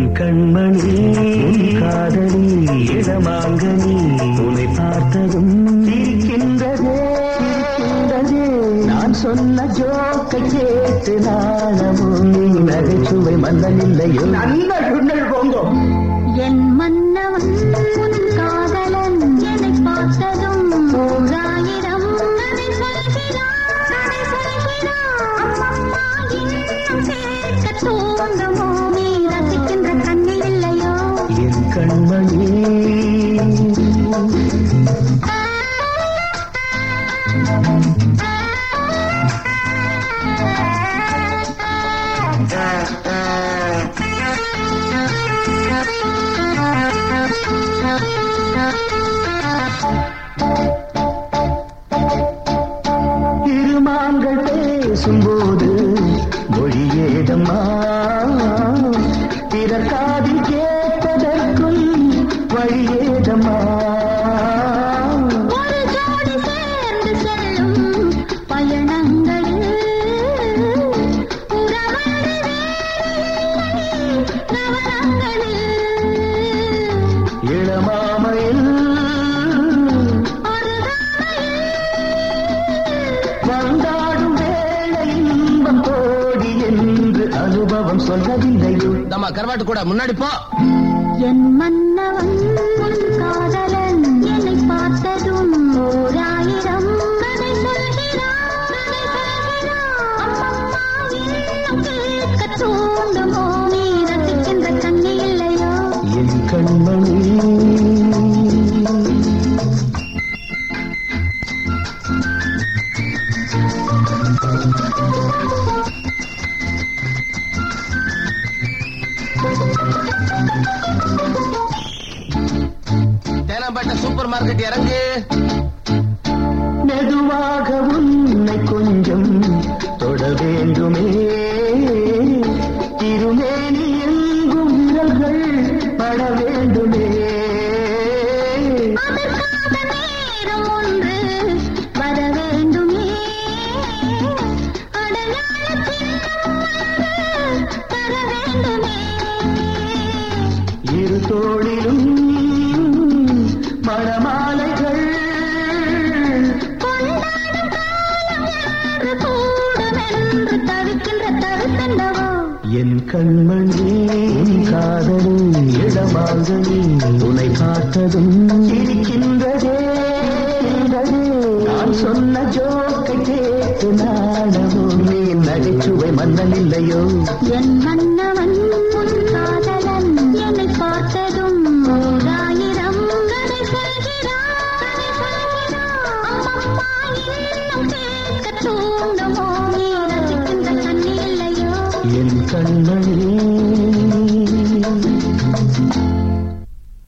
கண்மணி உன் காதலி இடமாங்கனி உன்னை பார்த்ததும் சிரிக்கின்றதே சிரிக்கின்றதே நான் சொன்ன ஜோக்கை கேட்டு நாணமும் நீ நகைச்சுவை மன்னனில்லையோ நல்ல சுண்ணல் போங்கோ என் மன்னவன் உன் காதலன் என்னை பார்த்ததும் ஓராயிரம் கதை சொல்கிறான் கதை சொல்கிறான் அம்மம்மா இன்னும் கேட்க தூண்டுமோ நீ ரசிக்கின்ற கண்ணில் இல்லையோ என் கண்மணி திருமாங்கள் பேசும்போது மொழியேதம்மா பிறர் காதில் கேட்பதற்கும் வழியேதம்மா ஒரு ஜோடி சேர்ந்து செல்லும் பயணங்களில் உறவாடி வேலையில்லை நவரங்களில் இளமாமையில் ஒரு வந்தாடும் வேளை இன்பம் கோடி என்று அனுபவம் சொல்லவில்லையோ நம்ம கருவாட்டு கூட முன்னாடி போ என் மன்னவன் உன் காதலன் என்னை பார்த்ததும் ஓராயிரம் கதை சொல்கிறான் கதை சொல்கிறான் அம்மம்மா இன்னும் கேட்க தூண்டுமோ நீ ரசிக்கின்ற கண்ணி இல்லையோ என் கண்மணி தேனாம்பேட்டை சூப்பர் மார்க்கெட் இறங்கு மெதுவாக உன்னை கொஞ்சம் தொட வேண்டுமே திருமேனி எங்கும் விரல்கள் பட வேண்டுமே அதற்காக நேரம் ஒன்று வர வேண்டுமே அடையாள சின்னம் ஒன்று தர வேண்டுமே இரு தோளிலும் மணமாலைகள் கொண்டாடும் காலம் என்று கூடுமென்று தவிக்கின்ற தவித்தென்னவோ என் கண்மணி உன் காதலி இடமாங்கனி உன்னை பார்த்ததும் சிரிக்கின்றதே நான் சொன்ன ஜோக்கை கேட்டு நாடமோ நீ நகைச்சுவை மன்னன் இல்லையோ என் மன்னவன் உன் காதலன் என்னை பார்த்ததும் ஓராயிரம் கதை சொல்கிறான் கதை சொல்கிறான் அம்மம்மா இன்னும் கேட்க தூண்டுமோ நீ ரசிக்கின்ற கண்ணி இல்லையோ என் கண்மணி